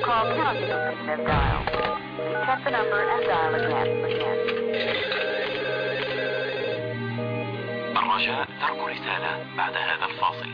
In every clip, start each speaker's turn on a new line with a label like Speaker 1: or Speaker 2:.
Speaker 1: call cannot be completed as dialed. Please check the number and dial again. again.
Speaker 2: الرجاء ترك رسالة بعد هذا الفاصل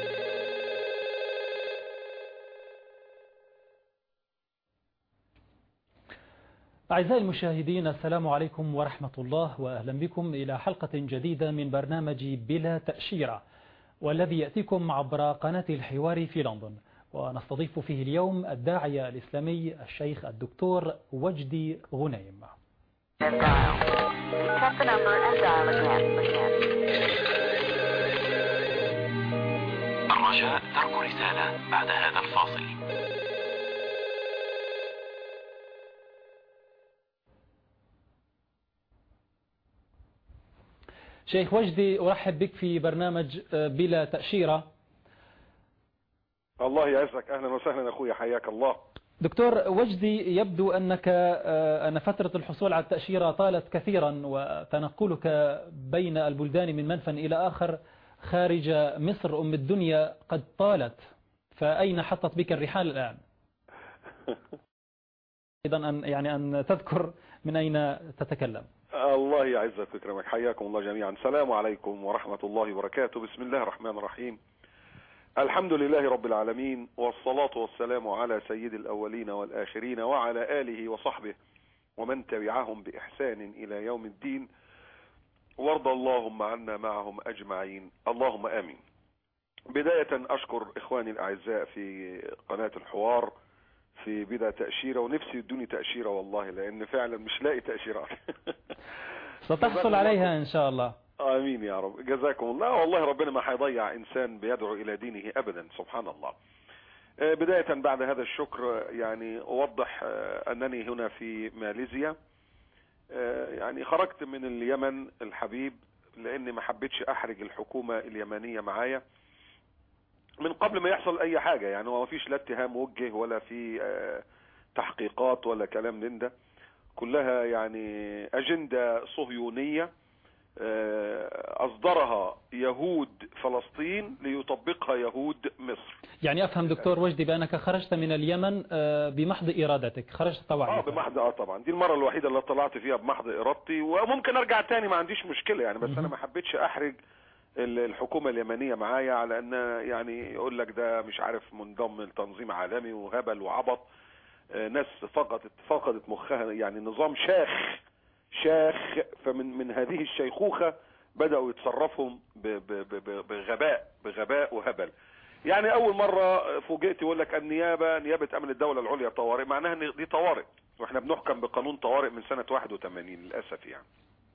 Speaker 3: أعزائي المشاهدين السلام عليكم ورحمة الله وأهلا بكم إلى حلقة جديدة من برنامج بلا تأشيرة والذي يأتيكم عبر قناة الحوار في لندن ونستضيف فيه اليوم الداعية الإسلامي الشيخ الدكتور وجدي غنيم
Speaker 1: And dial. Please check the number and dial again. again.
Speaker 2: الرجاء ترك رسالة بعد هذا الفاصل
Speaker 3: شيخ وجدي أرحب بك في برنامج بلا تأشيرة
Speaker 4: الله يعزك اهلا وسهلا اخويا حياك الله
Speaker 3: دكتور وجدي يبدو أنك أن فترة الحصول على التأشيرة طالت كثيرا وتنقلك بين البلدان من منفى إلى آخر خارج مصر أم الدنيا قد طالت فأين حطت بك الرحال الآن أيضا أن يعني أن تذكر من أين تتكلم
Speaker 4: الله يعزك ويكرمك حياكم الله جميعا السلام عليكم ورحمة الله وبركاته بسم الله الرحمن الرحيم الحمد لله رب العالمين والصلاة والسلام على سيد الأولين والآخرين وعلى آله وصحبه ومن تبعهم بإحسان إلى يوم الدين وارض اللهم عنا معهم أجمعين اللهم آمين بداية أشكر إخواني الأعزاء في قناة الحوار في بدا تأشيرة ونفسي يدوني تأشيرة والله لأن فعلا مش لاقي تأشيرات
Speaker 3: ستحصل عليها إن شاء الله
Speaker 4: آمين يا رب جزاكم الله والله ربنا ما هيضيع إنسان بيدعو إلى دينه أبدا سبحان الله آه، بداية بعد هذا الشكر يعني أوضح آه، أنني هنا في ماليزيا آه، يعني خرجت من اليمن الحبيب لأني ما حبيتش أحرج الحكومة اليمنية معايا من قبل ما يحصل أي حاجة يعني هو ما فيش لا اتهام وجه ولا في آه، تحقيقات ولا كلام من ده كلها يعني أجندة صهيونية آه، أصدرها يهود فلسطين ليطبقها يهود مصر
Speaker 3: يعني أفهم دكتور وجدي بأنك خرجت من اليمن آه، بمحض إرادتك خرجت
Speaker 4: اه
Speaker 3: طوعا
Speaker 4: بمحض اه طبعا دي المره الوحيده اللي طلعت فيها بمحض ارادتي وممكن ارجع تاني ما عنديش مشكله يعني بس انا ما حبيتش احرج ال- الحكومه اليمنيه معايا على ان يعني يقول لك ده مش عارف منضم لتنظيم عالمي وهبل وعبط آه، ناس فقدت فقدت مخها يعني نظام شاخ شاخ فمن من هذه الشيخوخه بداوا يتصرفوا ب- ب- ب- ب- بغباء بغباء وهبل يعني اول مره فوجئت يقول لك النيابه نيابه امن الدوله العليا طوارئ معناها ان دي طوارئ واحنا بنحكم بقانون طوارئ من سنه 81 للاسف يعني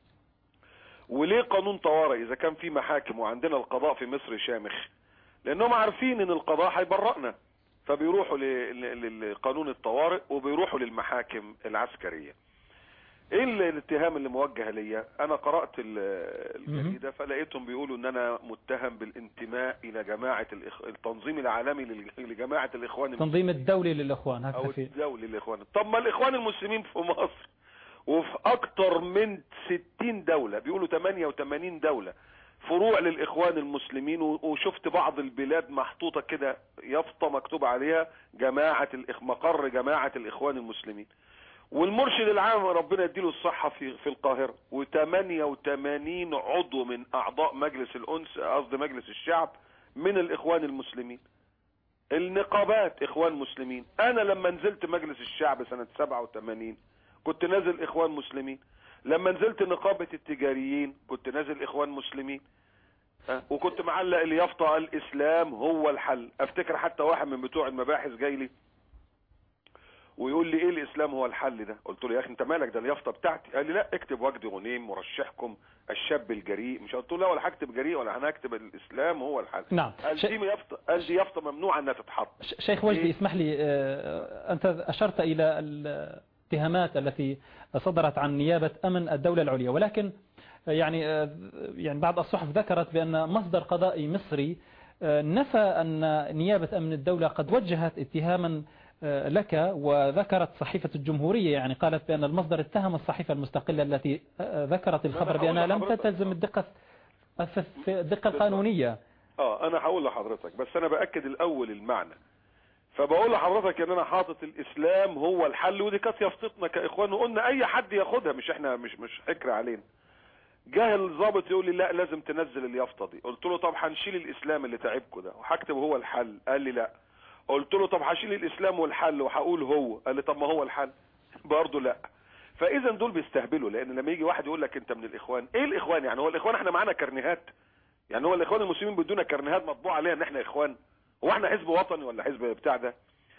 Speaker 4: وليه قانون طوارئ اذا كان في محاكم وعندنا القضاء في مصر شامخ لانهم عارفين ان القضاء هيبرئنا فبيروحوا ل- ل- لقانون الطوارئ وبيروحوا للمحاكم العسكريه ايه ال- الاتهام اللي موجه ليا انا قرات ال- الجريده فلقيتهم بيقولوا ان انا متهم بالانتماء الى جماعه الإخ... التنظيم العالمي لل- لجماعه الاخوان المسلمين
Speaker 3: تنظيم الدولي للإخوان
Speaker 4: او
Speaker 3: هكذا في
Speaker 4: الدولي للاخوان طب ما الاخوان المسلمين في مصر وفي اكتر من 60 دولة بيقولوا 88 دولة فروع للاخوان المسلمين و- وشفت بعض البلاد محطوطة كده يافطة مكتوب عليها جماعة الإخ... مقر جماعة الاخوان المسلمين والمرشد العام ربنا يديله الصحة في في القاهرة و88 عضو من اعضاء مجلس الانس قصدي مجلس الشعب من الاخوان المسلمين النقابات اخوان مسلمين انا لما نزلت مجلس الشعب سنة 87 كنت نازل اخوان مسلمين لما نزلت نقابة التجاريين كنت نازل اخوان مسلمين ها؟ وكنت معلق اليافطة الاسلام هو الحل افتكر حتى واحد من بتوع المباحث جاي لي ويقول لي ايه الاسلام هو الحل ده قلت له يا اخي انت مالك ده اليافطه بتاعتي قال لي لا اكتب وجدي غنيم مرشحكم الشاب الجريء مش قلت له لا ولا هكتب جريء ولا انا هكتب الاسلام هو الحل
Speaker 3: نعم
Speaker 4: قال
Speaker 3: ش-
Speaker 4: دي يافطه قال دي يافطه ممنوع انها تتحط
Speaker 3: ش- شيخ وجدي
Speaker 4: إيه؟
Speaker 3: اسمح لي آه، أنت أشرت إلى الاتهامات التي صدرت عن نيابة أمن الدولة العليا ولكن آه، يعني آه، يعني بعض الصحف ذكرت بأن مصدر قضائي مصري آه، نفى أن نيابة أمن الدولة قد وجهت اتهاما آه، لك وذكرت صحيفة الجمهورية يعني قالت بأن المصدر اتهم الصحيفة المستقلة التي آه، ذكرت الخبر
Speaker 4: هقول
Speaker 3: بأنها لم
Speaker 4: لحضرتك.
Speaker 3: تلزم الدقة في الدقة القانونية
Speaker 4: اه انا هقول لحضرتك بس انا باكد الاول المعنى فبقول لحضرتك ان انا حاطط الاسلام هو الحل ودي كانت يافطتنا كاخوان وقلنا اي حد ياخدها مش احنا مش مش حكر علينا جه الضابط يقول لي لا لازم تنزل اليافطه دي قلت له طب هنشيل الاسلام اللي تعبكم ده وهكتب هو الحل قال لي لا قلت له طب هشيل الاسلام والحل وهقول هو قال لي طب ما هو الحل برضه لا فاذا دول بيستهبلوا لان لما يجي واحد يقول لك انت من الاخوان ايه الاخوان يعني هو الاخوان احنا معانا كرنيهات يعني هو الاخوان المسلمين بدون كرنيهات مطبوع عليها ان احنا اخوان هو احنا حزب وطني ولا حزب بتاع ده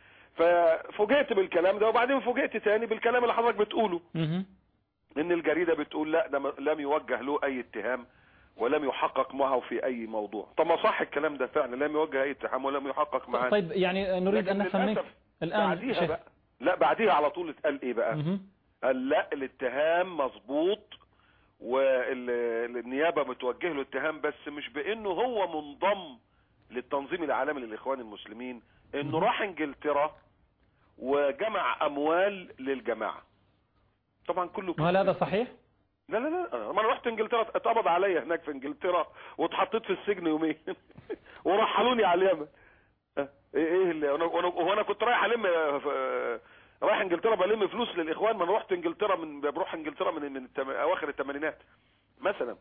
Speaker 4: ففوجئت بالكلام ده وبعدين فوجئت تاني بالكلام اللي حضرتك بتقوله
Speaker 3: مهم.
Speaker 4: ان الجريده بتقول لا ده م- لم يوجه له اي اتهام ولم يحقق معه في اي موضوع طب ما صح الكلام ده فعلا لم يوجه اي اتهام ولم يحقق معه
Speaker 3: طيب يعني نريد أن
Speaker 4: لكن
Speaker 3: نفهم منك
Speaker 4: للأسف
Speaker 3: الآن
Speaker 4: بعديها
Speaker 3: شيخ
Speaker 4: بقى لا بعديها على طول اتقال ايه بقى
Speaker 3: مهم.
Speaker 4: قال لا الاتهام مظبوط والنيابه بتوجه له اتهام بس مش بانه هو منضم للتنظيم العالمي للاخوان المسلمين انه
Speaker 3: مهم.
Speaker 4: راح انجلترا وجمع اموال للجماعه طبعا كله
Speaker 3: وهل هذا صحيح؟
Speaker 4: لا لا لا ما انا رحت انجلترا اتقبض عليا هناك في انجلترا واتحطيت في السجن يومين ورحلوني على اليمن اه، ايه ايه اللي انا وانا هو انا كنت رايح الم اه، ف- رايح انجلترا بلم فلوس للاخوان ما انا رحت انجلترا من بروح انجلترا من من التم... اواخر الثمانينات مثلا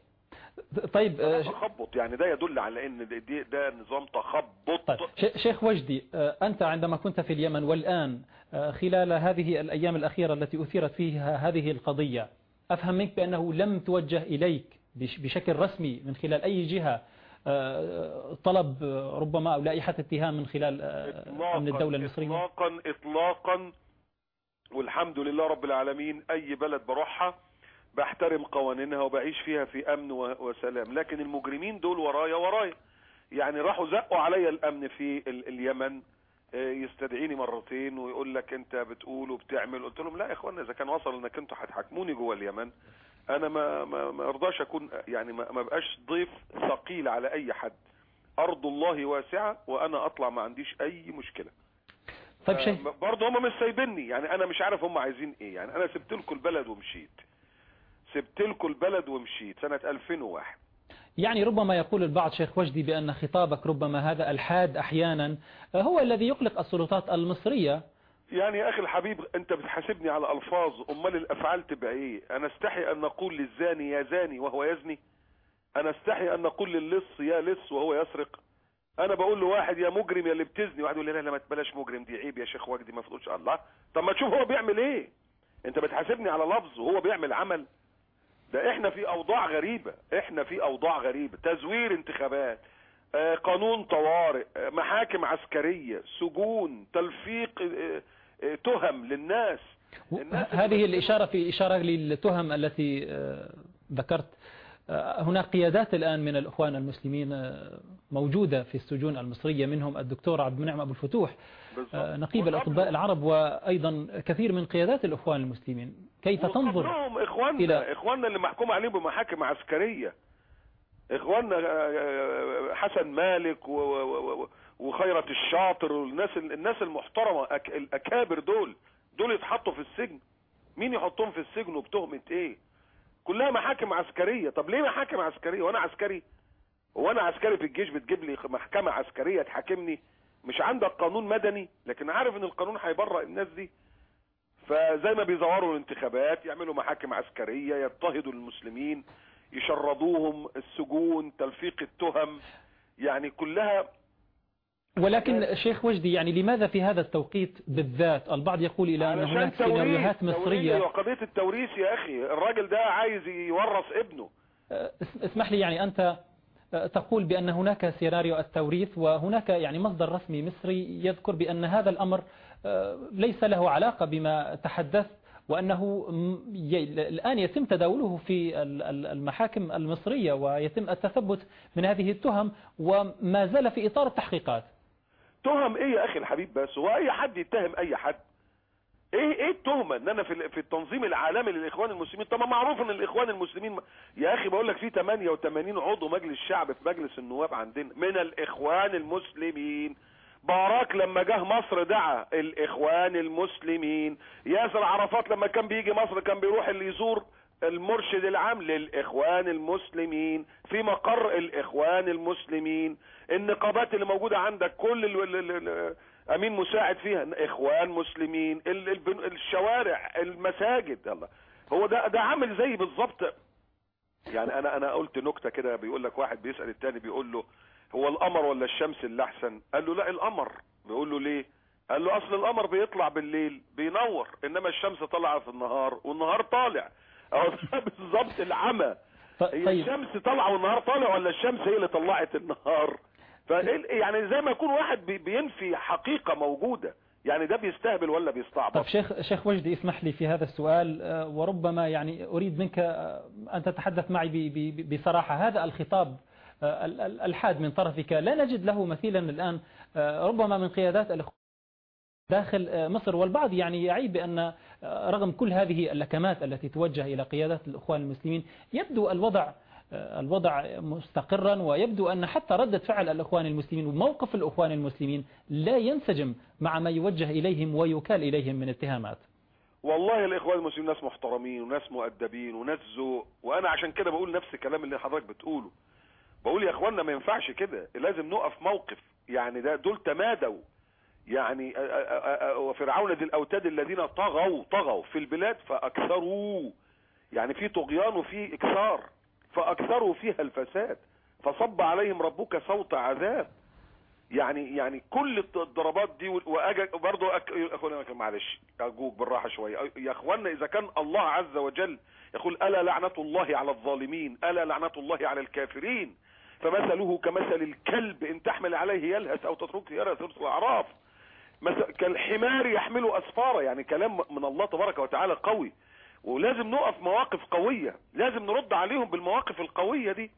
Speaker 3: طيب آه، ش-
Speaker 4: تخبط يعني ده يدل على ان ده- دي ده نظام تخبط
Speaker 3: طيب ش- شيخ وجدي آه، أنت عندما كنت في اليمن والآن آه، خلال هذه الأيام الأخيرة التي أثيرت فيها هذه القضية أفهم منك بأنه لم توجه إليك بش- بشكل رسمي من خلال أي جهة آه، طلب آه، ربما أو لائحة اتهام من خلال آه، أمن الدولة المصرية
Speaker 4: اطلاقا اطلاقا والحمد لله رب العالمين اي بلد بروحها بحترم قوانينها وبعيش فيها في امن و- وسلام لكن المجرمين دول ورايا ورايا يعني راحوا زقوا عليا الامن في ال- اليمن آه، يستدعيني مرتين ويقول لك انت بتقول وبتعمل قلت لهم لا يا اخوانا اذا كان وصل انك انتوا هتحاكموني جوه اليمن انا ما ما ما ارضاش اكون يعني ما ما بقاش ضيف ثقيل على اي حد ارض الله واسعه وانا اطلع ما عنديش اي مشكله
Speaker 3: طيب شيخ
Speaker 4: آه، برضه هم مش سايبيني يعني انا مش عارف هم عايزين ايه يعني انا سبت لكم البلد ومشيت سبت لكم البلد ومشيت سنة 2001
Speaker 3: يعني ربما يقول البعض شيخ وجدي بأن خطابك ربما هذا الحاد أحيانا آه، هو الذي يقلق السلطات المصرية
Speaker 4: يعني يا اخي الحبيب انت بتحاسبني على الفاظ امال الافعال تبقى ايه انا استحي ان نقول للزاني يا زاني وهو يزني انا استحي ان نقول للص يا لص وهو يسرق انا بقول لواحد يا مجرم يا اللي بتزني واحد يقول لي لا لا ما تبلاش مجرم دي عيب يا شيخ وجدي ما تقولش الله طب ما تشوف هو بيعمل ايه انت بتحاسبني على لفظ وهو بيعمل عمل ده احنا في اوضاع غريبة احنا في اوضاع غريبة تزوير انتخابات آه، قانون طوارئ آه، محاكم عسكرية سجون تلفيق آه، آه، تهم للناس الناس
Speaker 3: هذه الإشارة في إشارة للتهم التي آه، ذكرت آه، هناك قيادات الآن من الإخوان المسلمين آه، موجودة في السجون المصرية منهم الدكتور عبد المنعم أبو الفتوح
Speaker 4: بالظبط.
Speaker 3: آه، نقيب
Speaker 4: وقبل-
Speaker 3: الأطباء العرب وأيضا كثير من قيادات الإخوان المسلمين كيف تنظر
Speaker 4: وقبلهم اخواننا
Speaker 3: إلى-
Speaker 4: اخواننا اللي محكوم عليهم بمحاكم عسكريه اخواننا آه، آه، حسن مالك و- و- و- وخيرت الشاطر والناس الناس المحترمه أك- الاكابر دول دول يتحطوا في السجن مين يحطهم في السجن وبتهمه ايه كلها محاكم عسكريه طب ليه محاكم عسكريه وانا عسكري وانا عسكري في الجيش بتجيب لي محكمه عسكريه تحاكمني مش عندك قانون مدني لكن عارف ان القانون هيبرأ الناس دي فزي ما بيزوروا الانتخابات يعملوا محاكم عسكرية يضطهدوا المسلمين يشردوهم السجون تلفيق التهم يعني كلها
Speaker 3: ولكن شيخ وجدي يعني لماذا في هذا التوقيت بالذات البعض يقول إلى أن
Speaker 4: علشان
Speaker 3: هناك
Speaker 4: توريث
Speaker 3: سيناريوهات
Speaker 4: توريث
Speaker 3: مصرية
Speaker 4: وقضية التوريث يا اخي الراجل ده عايز يورث ابنه
Speaker 3: آه، اس- اسمح لي يعني أنت آه، تقول بأن هناك سيناريو التوريث وهناك يعني مصدر رسمي مصري يذكر بأن هذا الأمر آه، ليس له علاقة بما تحدث وأنه م- ي- الآن يتم تداوله في ال- ال- المحاكم المصرية ويتم التثبت من هذه التهم وما زال في إطار التحقيقات
Speaker 4: تهم ايه يا اخي الحبيب بس هو اي حد يتهم اي حد ايه ايه التهمه ان انا في ال- في التنظيم العالمي للاخوان المسلمين طب ما معروف ان الاخوان المسلمين م- يا اخي بقول لك في 88 عضو مجلس شعب في مجلس النواب عندنا من الاخوان المسلمين باراك لما جه مصر دعا الاخوان المسلمين ياسر عرفات لما كان بيجي مصر كان بيروح اللي يزور المرشد العام للاخوان المسلمين في مقر الاخوان المسلمين النقابات اللي موجوده عندك كل ال ال ال امين مساعد فيها اخوان مسلمين ال ال الشوارع المساجد الله هو ده ده عامل زي بالظبط يعني انا انا قلت نكته كده بيقول لك واحد بيسال التاني بيقول له هو القمر ولا الشمس اللي احسن قال له لا القمر بيقول له ليه قال له اصل القمر بيطلع بالليل بينور انما الشمس طالعه في النهار والنهار طالع اهو ده بالظبط العمى
Speaker 3: ط-
Speaker 4: هي
Speaker 3: طيب
Speaker 4: الشمس طالعه والنهار طالع ولا الشمس هي اللي طلعت النهار فإيه- يعني زي ما يكون واحد بي- بينفي حقيقه موجوده يعني ده بيستهبل ولا بيستعبط
Speaker 3: طيب شيخ شيخ وجدي اسمح لي في هذا السؤال آه، وربما يعني أريد منك آه، أن تتحدث معي ب- ب- بصراحة هذا الخطاب آه، ال- ال- الحاد من طرفك لا نجد له مثيلا الآن آه، ربما من قيادات الإخوان داخل آه، مصر والبعض يعني يعيب بأن آه، رغم كل هذه اللكمات التي توجه إلى قيادات الإخوان المسلمين يبدو الوضع آه، الوضع مستقرا ويبدو أن حتى ردة فعل الإخوان المسلمين وموقف الإخوان المسلمين لا ينسجم مع ما يوجه إليهم ويكال إليهم من اتهامات
Speaker 4: والله الاخوان المسلمين ناس محترمين وناس مؤدبين وناس ذوق وانا عشان كده بقول نفس الكلام اللي حضرتك بتقوله بقول يا اخوانا ما ينفعش كده لازم نقف موقف يعني ده دول تمادوا يعني آه، آه، آه، آه، وفرعون ذي الاوتاد الذين طغوا طغوا في البلاد فاكثروا يعني في طغيان وفي اكثار فاكثروا فيها الفساد فصب عليهم ربك صوت عذاب يعني يعني كل الت- الضربات دي واجي برضه أك... يا اخوانا معلش ارجوك بالراحه شويه يا اخوانا اذا كان الله عز وجل يقول الا لعنه الله على الظالمين الا لعنه الله على الكافرين فمثله كمثل الكلب ان تحمل عليه يلهث او تتركه يلهث سوره الاعراف مثل كالحمار يحمل اسفارا يعني كلام من الله تبارك وتعالى قوي ولازم نقف مواقف قويه لازم نرد عليهم بالمواقف القويه دي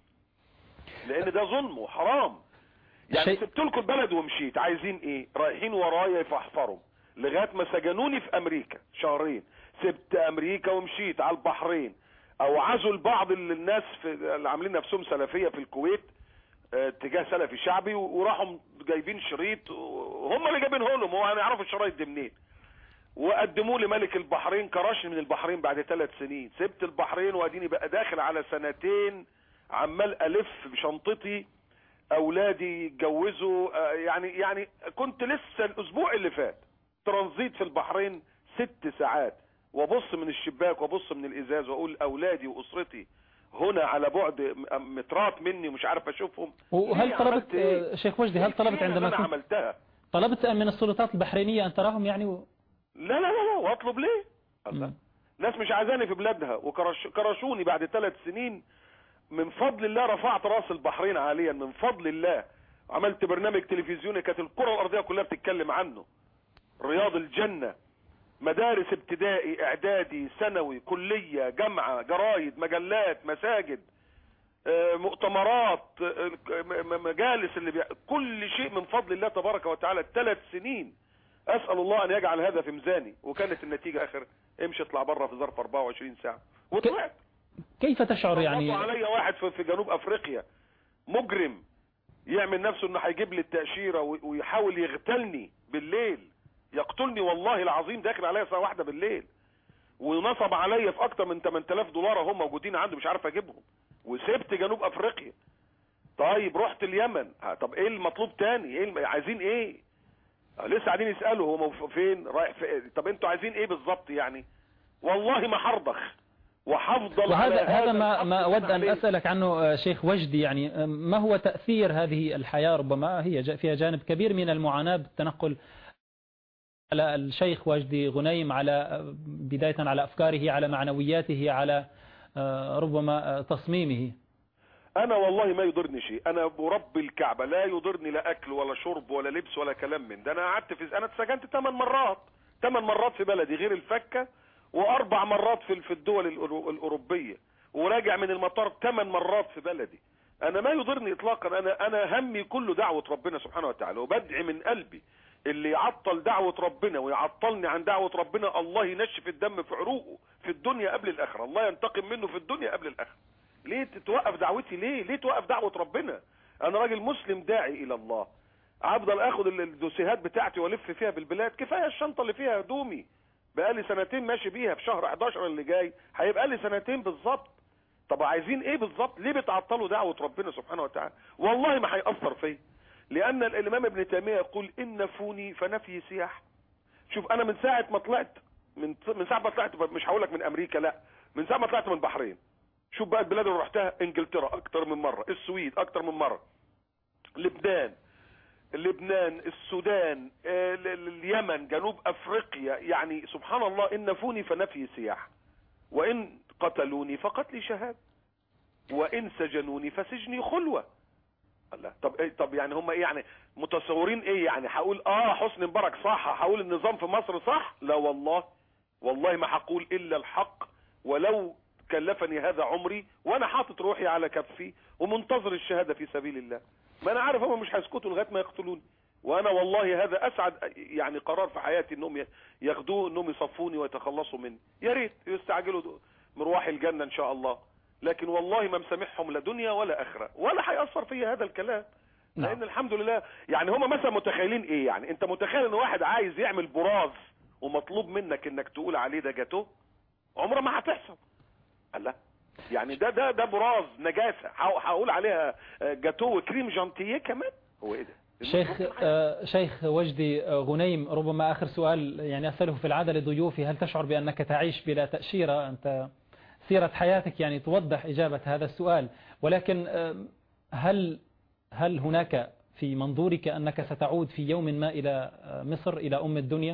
Speaker 4: لان ده ظلم وحرام يعني
Speaker 3: شيء-
Speaker 4: سبت لكم البلد ومشيت عايزين ايه رايحين ورايا يفحفروا لغايه ما سجنوني في امريكا شهرين سبت امريكا ومشيت على البحرين اوعزوا البعض ال- الناس في اللي عاملين نفسهم سلفيه في الكويت آه، اتجاه سلفي شعبي و- وراحوا جايبين شريط وهم اللي جايبينه لهم هو هنعرفوا الشرايط دي منين وقدموه لملك البحرين كرشني من البحرين بعد ثلاث سنين سبت البحرين واديني بقى داخل على سنتين عمال الف بشنطتي اولادي يتجوزوا آه، يعني يعني كنت لسه الاسبوع اللي فات ترانزيت في البحرين ست ساعات وابص من الشباك وابص من الازاز واقول اولادي واسرتي هنا على بعد م- مترات مني ومش عارف اشوفهم
Speaker 3: وهل
Speaker 4: ليه
Speaker 3: طلبت
Speaker 4: عملت إيه؟
Speaker 3: آه، شيخ وجدي هل
Speaker 4: إيه
Speaker 3: طلبت
Speaker 4: الفعل اللي
Speaker 3: عندما
Speaker 4: انا
Speaker 3: كنت
Speaker 4: عملتها
Speaker 3: طلبت من السلطات البحرينية أن تراهم يعني و...
Speaker 4: لا لا لا لا واطلب ليه الله
Speaker 3: مم.
Speaker 4: ناس مش عايزاني في بلادها وكرشوني بعد ثلاث سنين من فضل الله رفعت راس البحرين عاليا من فضل الله عملت برنامج تلفزيوني كانت الكرة الارضية كلها بتتكلم عنه رياض الجنة مدارس ابتدائي اعدادي ثانوي كلية جامعة جرايد مجلات مساجد آه، مؤتمرات آه، م- م- مجالس اللي بي... كل شيء من فضل الله تبارك وتعالى ثلاث سنين اسال الله ان يجعل هذا في ميزاني وكانت النتيجه اخر امشي اطلع بره في ظرف 24 ساعه وطلعت
Speaker 3: كيف تشعر يعني
Speaker 4: يعني عليا واحد في في جنوب افريقيا مجرم يعمل نفسه انه هيجيب لي التاشيره وي- ويحاول يغتالني بالليل يقتلني والله العظيم داخل عليا الساعه واحدة بالليل ونصب عليا في اكتر من 8000 دولار هم موجودين عنده مش عارف اجيبهم وسبت جنوب افريقيا طيب رحت اليمن ها، طب ايه المطلوب تاني ايه الم... عايزين ايه آه، لسه قاعدين يسالوا هو موف- فين رايح في... طب انتوا عايزين ايه بالظبط يعني والله ما هرضخ وهفضل على
Speaker 3: وهذا هذا ما
Speaker 4: الحق
Speaker 3: ما
Speaker 4: اللي
Speaker 3: أود
Speaker 4: أنا
Speaker 3: أن
Speaker 4: عليه.
Speaker 3: أسألك عنه آه، شيخ وجدي يعني آه، ما هو تأثير هذه الحياة ربما هي جا- فيها جانب كبير من المعاناة بالتنقل على الشيخ وجدي غنيم على آه، بداية على أفكاره على معنوياته على آه، ربما آه، تصميمه
Speaker 4: انا والله ما يضرني شيء انا برب الكعبه لا يضرني لا اكل ولا شرب ولا لبس ولا كلام من ده انا قعدت في انا اتسجنت 8 مرات 8 مرات في بلدي غير الفكه واربع مرات في في الدول الأورو- الاوروبيه وراجع من المطار 8 مرات في بلدي انا ما يضرني اطلاقا انا انا همي كله دعوه ربنا سبحانه وتعالى وبدعي من قلبي اللي يعطل دعوة ربنا ويعطلني عن دعوة ربنا الله ينشف الدم في عروقه في الدنيا قبل الآخرة الله ينتقم منه في الدنيا قبل الآخرة ليه توقف دعوتي ليه ليه توقف دعوة ربنا انا راجل مسلم داعي الى الله افضل اخد ال- الدوسيهات بتاعتي والف فيها بالبلاد كفايه الشنطه اللي فيها هدومي بقالي سنتين ماشي بيها في شهر 11 اللي جاي هيبقى لي سنتين بالظبط طب عايزين ايه بالظبط ليه بتعطلوا دعوه ربنا سبحانه وتعالى والله ما هيأثر فيا لان الامام ابن تيميه يقول ان نفوني فنفي سياح شوف انا من ساعه ما طلعت من من ساعه ما طلعت مش هقول لك من امريكا لا من ساعه ما طلعت من البحرين شوف بقى البلاد اللي رحتها انجلترا اكتر من مره السويد اكتر من مره لبنان لبنان السودان آه، ال- ال- اليمن جنوب افريقيا يعني سبحان الله ان نفوني فنفي سياح وان قتلوني فقتلي شهاده وان سجنوني فسجني خلوه الله طب إيه طب يعني هم ايه يعني متصورين ايه يعني هقول اه حسني مبارك صح هقول النظام في مصر صح لا والله والله ما هقول الا الحق ولو كلفني هذا عمري وانا حاطط روحي على كفي ومنتظر الشهاده في سبيل الله ما انا عارف هم مش هيسكتوا لغايه ما يقتلوني وانا والله هذا اسعد يعني قرار في حياتي انهم ياخدوه انهم يصفوني ويتخلصوا مني يا ريت يستعجلوا مروح الجنه ان شاء الله لكن والله ما مسامحهم لا دنيا ولا اخره ولا هيأثر فيا هذا الكلام
Speaker 3: نعم.
Speaker 4: لان الحمد لله يعني هم مثلا متخيلين ايه يعني انت متخيل ان واحد عايز يعمل براز ومطلوب منك انك تقول عليه ده جاتوه عمره ما هتحصل الله يعني ده ده ده براز نجاسه هق- هقول عليها آه، جاتوه وكريم جانتيه كمان هو ايه ده
Speaker 3: شيخ آه، شيخ وجدي آه، غنيم ربما آخر سؤال يعني أسأله في العادة لضيوفي هل تشعر بأنك تعيش بلا تأشيرة أنت سيرة حياتك يعني توضح إجابة هذا السؤال ولكن آه، هل هل هناك في منظورك أنك ستعود في يوم ما إلى آه، مصر إلى أم الدنيا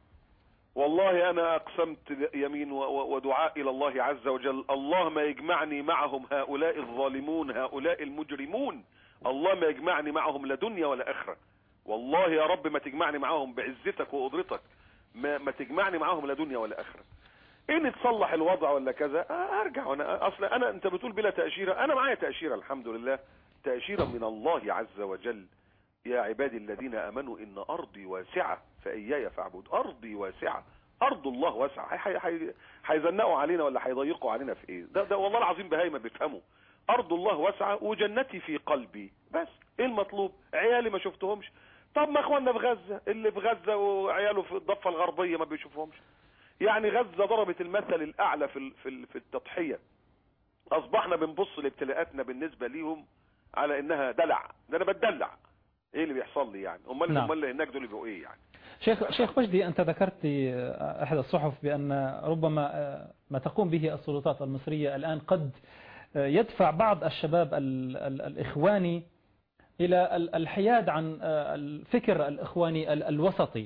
Speaker 4: والله انا اقسمت يمين و- و- ودعاء الى الله عز وجل الله ما يجمعني معهم هؤلاء الظالمون هؤلاء المجرمون الله ما يجمعني معهم لا دنيا ولا اخره والله يا رب ما تجمعني معهم بعزتك وقدرتك ما, ما تجمعني معهم لا دنيا ولا اخره ان تصلح الوضع ولا كذا آه، ارجع وانا اصلا انا انت بتقول بلا تاشيره انا معايا تاشيره الحمد لله تاشيره من الله عز وجل يا عبادي الذين امنوا ان ارضي واسعه فاياي فاعبد ارضي واسعه ارض الله واسعه هي- هي- هيزنقوا علينا ولا هيضيقوا علينا في ايه ده, ده والله العظيم بهايمه بيفهموا ارض الله واسعه وجنتي في قلبي بس ايه المطلوب عيالي ما شفتهمش طب ما اخواننا في غزه اللي في غزه وعياله في الضفه الغربيه ما بيشوفهمش يعني غزه ضربت المثل الاعلى في ال- في ال- في التضحيه اصبحنا بنبص لابتلاءاتنا بالنسبه ليهم على انها دلع ده انا بتدلع ايه اللي بيحصل لي يعني امال
Speaker 3: نعم.
Speaker 4: امال اللي هناك دول يبقوا ايه يعني
Speaker 3: شيخ شيخ وجدي أنت ذكرت في أحد الصحف بأن ربما آه، ما تقوم به السلطات المصرية الآن قد آه، يدفع بعض الشباب ال- ال- الإخواني إلى ال- الحياد عن آه، الفكر الإخواني ال- الوسطي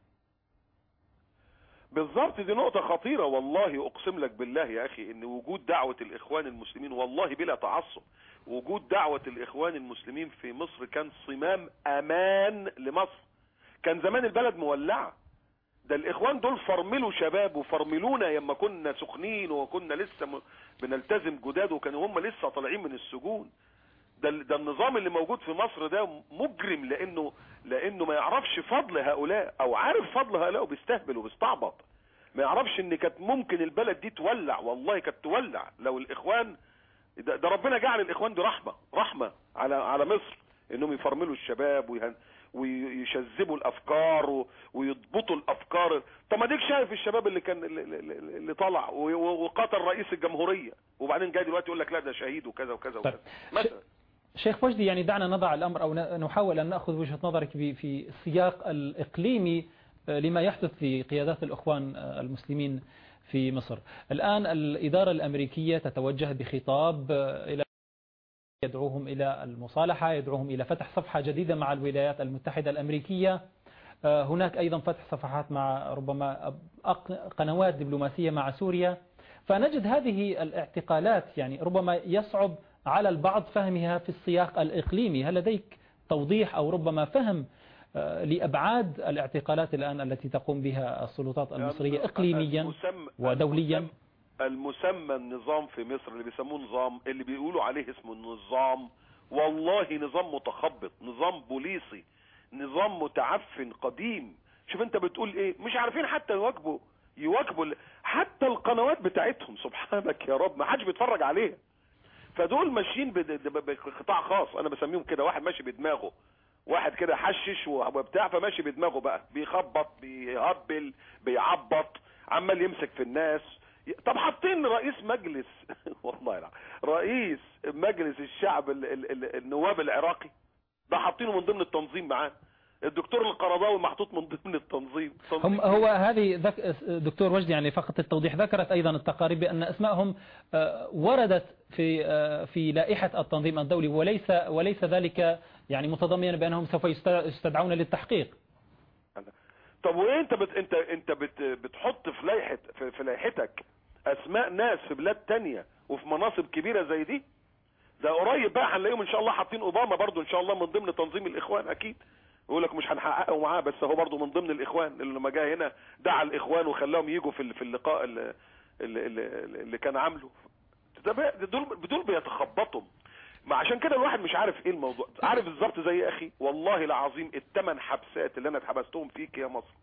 Speaker 4: بالظبط دي نقطة خطيرة والله أقسم لك بالله يا أخي إن وجود دعوة الإخوان المسلمين والله بلا تعصب وجود دعوة الإخوان المسلمين في مصر كان صمام أمان لمصر كان زمان البلد مولعة ده الإخوان دول فرملوا شباب وفرملونا يما كنا سخنين وكنا لسه م- بنلتزم جداد وكانوا هم لسه طالعين من السجون ده ال- ده النظام اللي موجود في مصر ده مجرم لانه لانه ما يعرفش فضل هؤلاء او عارف فضل هؤلاء وبيستهبل وبيستعبط ما يعرفش ان كانت ممكن البلد دي تولع والله كانت تولع لو الاخوان ده, ده ربنا جعل الاخوان دي رحمه رحمه على على مصر انهم يفرملوا الشباب ويهن ويشذبوا الافكار و- ويضبطوا الافكار طب ما ديك شايف الشباب اللي كان اللي, اللي, اللي طلع و- و- وقتل رئيس الجمهوريه وبعدين جاي دلوقتي يقول لك لا ده شهيد وكذا وكذا
Speaker 3: طيب.
Speaker 4: وكذا مثلا
Speaker 3: شيخ وجدي يعني دعنا نضع الأمر أو ن- نحاول أن نأخذ وجهة نظرك في في السياق الإقليمي آه، لما يحدث في قيادات الأخوان آه، المسلمين في مصر الآن الإدارة الأمريكية تتوجه بخطاب آه، إلى يدعوهم إلى المصالحة يدعوهم إلى فتح صفحة جديدة مع الولايات المتحدة الأمريكية آه، هناك أيضا فتح صفحات مع ربما أق- قنوات دبلوماسية مع سوريا فنجد هذه الاعتقالات يعني ربما يصعب على البعض فهمها في السياق الإقليمي هل لديك توضيح أو ربما فهم آه، لأبعاد الاعتقالات الآن التي تقوم بها السلطات المصرية إقليميا
Speaker 4: المسمى
Speaker 3: ودوليا
Speaker 4: المسمى- المسمى النظام في مصر اللي بيسموه نظام اللي بيقولوا عليه اسمه النظام والله نظام متخبط نظام بوليسي نظام متعفن قديم شوف انت بتقول ايه مش عارفين حتى يواجبوا يواجبوا ال- حتى القنوات بتاعتهم سبحانك يا رب ما حدش بيتفرج عليها فدول ماشيين بد- ب- بقطاع خاص انا بسميهم كده واحد ماشي بدماغه واحد كده حشش وبتاع فماشي بدماغه بقى بيخبط بيهبل بيعبط عمال يمسك في الناس طب حاطين رئيس مجلس والله لا رئيس مجلس الشعب ال ال ال النواب العراقي ده حاطينه من ضمن التنظيم معاه الدكتور القرضاوي محطوط من ضمن التنظيم
Speaker 3: هم هو هذه ذك دكتور وجدي يعني فقط التوضيح ذكرت أيضا التقارير بأن أسمائهم آه، وردت في آه، في لائحة التنظيم الدولي وليس وليس ذلك يعني متضمنا بأنهم سوف يستدعون للتحقيق
Speaker 4: طب وايه انت بت انت انت بت بتحط في لائحه في, في لائحتك اسماء ناس في بلاد تانية وفي مناصب كبيره زي دي ده قريب بقى هنلاقيهم ان شاء الله حاطين اوباما برضو ان شاء الله من ضمن تنظيم الاخوان اكيد يقول لك مش هنحققه معاه بس هو برضو من ضمن الاخوان اللي لما جه هنا دعا الاخوان وخلاهم يجوا في في اللقاء اللي, اللي, اللي كان عامله ده دول دول بيتخبطوا ما عشان كده الواحد مش عارف ايه الموضوع عارف بالظبط زي يا اخي والله العظيم الثمان حبسات اللي انا اتحبستهم فيك يا مصر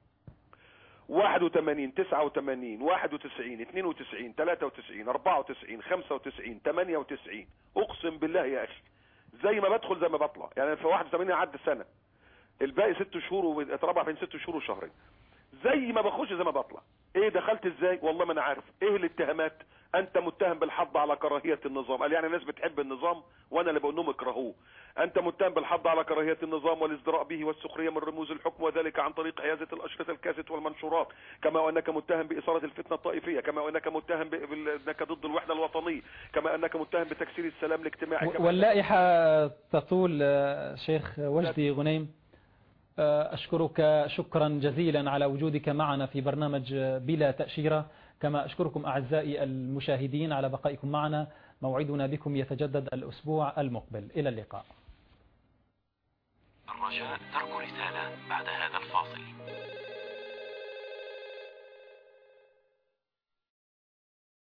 Speaker 4: 81 89 91 92 93 94 95 98 اقسم بالله يا اخي زي ما بدخل زي ما بطلع يعني في 81 عدى سنه الباقي ست شهور واتربع بين ست شهور وشهرين زي ما بخش زي ما بطلع ايه دخلت ازاي والله ما انا عارف ايه الاتهامات انت متهم بالحض على كراهية النظام قال يعني الناس بتحب النظام وانا اللي بقول لهم اكرهوه انت متهم بالحض على كراهية النظام والازدراء به والسخرية من رموز الحكم وذلك عن طريق حيازة الاشرطة الكاسيت والمنشورات كما انك متهم باثارة الفتنة الطائفية كما انك متهم بانك ضد الوحدة الوطنية كما انك متهم بتكسير السلام الاجتماعي
Speaker 3: واللائحة تطول شيخ وجدي غنيم أشكرك شكرا جزيلا على وجودك معنا في برنامج بلا تأشيرة كما أشكركم أعزائي المشاهدين على بقائكم معنا موعدنا بكم يتجدد الأسبوع المقبل إلى اللقاء
Speaker 2: الرجاء ترك رسالة بعد هذا الفاصل